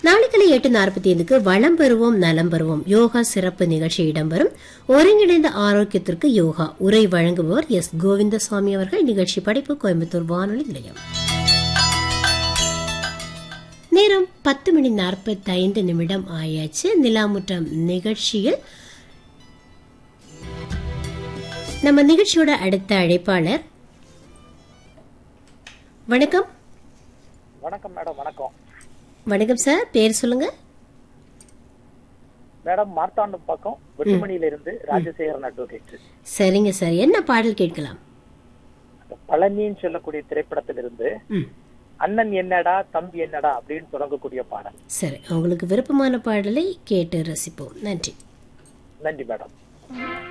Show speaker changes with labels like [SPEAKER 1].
[SPEAKER 1] நாளைக்காலை எட்டு நாற்பத்தி ஐந்துக்கு வளம் பெறுவோம் நலம் பெறுவோம் யோகா சிறப்பு நிகழ்ச்சி இடம்பெறும் ஒருங்கிணைந்த ஆரோக்கியத்திற்கு யோகா உரை வழங்குபவர் எஸ் கோவிந்தசாமி அவர்கள் நிகழ்ச்சி படைப்பு கோயம்புத்தூர் வானொலி நிலையம் நேரம் பத்து மணி நாற்பத்தி ஐந்து நிமிடம் ஆயாச்சு நிலாமுற்றம் நிகழ்ச்சியில் நம்ம நிகழ்ச்சியோட அடுத்த அழைப்பாளர் வணக்கம்
[SPEAKER 2] வணக்கம் மேடம் வணக்கம்
[SPEAKER 1] வணக்கம் சார் பேர் சொல்லுங்க
[SPEAKER 2] மேடம் மார்த்தாண்டம் பக்கம் வெட்டுமணியில இருந்து ராஜசேகரன் அட்வொகேட்
[SPEAKER 1] சரிங்க சார் என்ன பாடல் கேட்கலாம்
[SPEAKER 2] பழனின்னு சொல்லக்கூடிய திரைப்படத்திலிருந்து
[SPEAKER 1] ம்
[SPEAKER 2] அண்ணன் என்னடா தம்பி என்னடா அப்படின்னு தொடங்கக்கூடிய பாடல்
[SPEAKER 1] சரி உங்களுக்கு விருப்பமான பாடலை கேட்டு ரசிப்போம் நன்றி
[SPEAKER 2] நன்றி மேடம்